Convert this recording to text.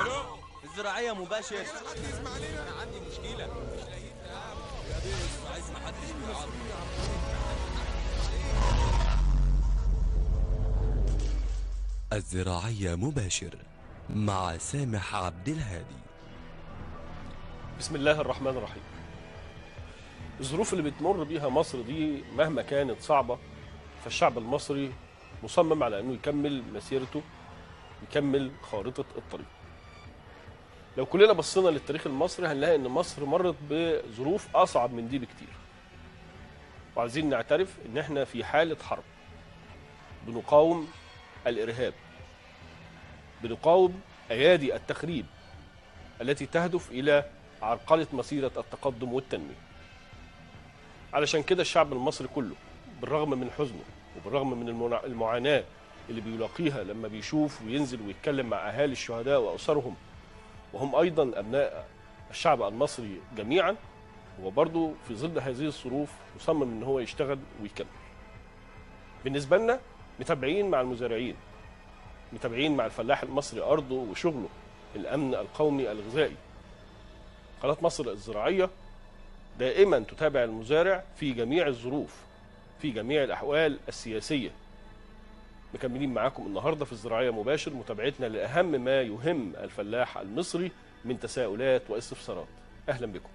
الزراعية مباشر انا عندي مشكله مش لاقيين يا بيه عايز محدش يعرف الزراعية مباشر مع سامح عبد الهادي بسم الله الرحمن الرحيم الظروف اللي بتمر بيها مصر دي مهما كانت صعبة فالشعب المصري مصمم على أنه يكمل مسيرته يكمل خارطة الطريق لو كلنا بصينا للتاريخ المصري هنلاقي أن مصر مرت بظروف أصعب من دي بكتير وعايزين نعترف أن احنا في حالة حرب بنقاوم الإرهاب بنقاوم أيادي التخريب التي تهدف إلى عرقلة مسيرة التقدم والتنمية علشان كده الشعب المصري كله بالرغم من حزنه وبالرغم من المنا- المعاناة اللي بيلاقيها لما بيشوف وينزل ويتكلم مع أهالي الشهداء وأسرهم وهم أيضا أبناء الشعب المصري جميعا هو برضه في ظل هذه الظروف مصمم ان هو يشتغل ويكمل بالنسبة لنا متابعين مع المزارعين متابعين مع الفلاح المصري أرضه وشغله الأمن القومي الغذائي قناة مصر الزراعية دائما تتابع المزارع في جميع الظروف في جميع الأحوال السياسية مكملين معاكم النهاردة في الزراعية مباشر متابعتنا لأهم ما يهم الفلاح المصري من تساؤلات واستفسارات أهلا بكم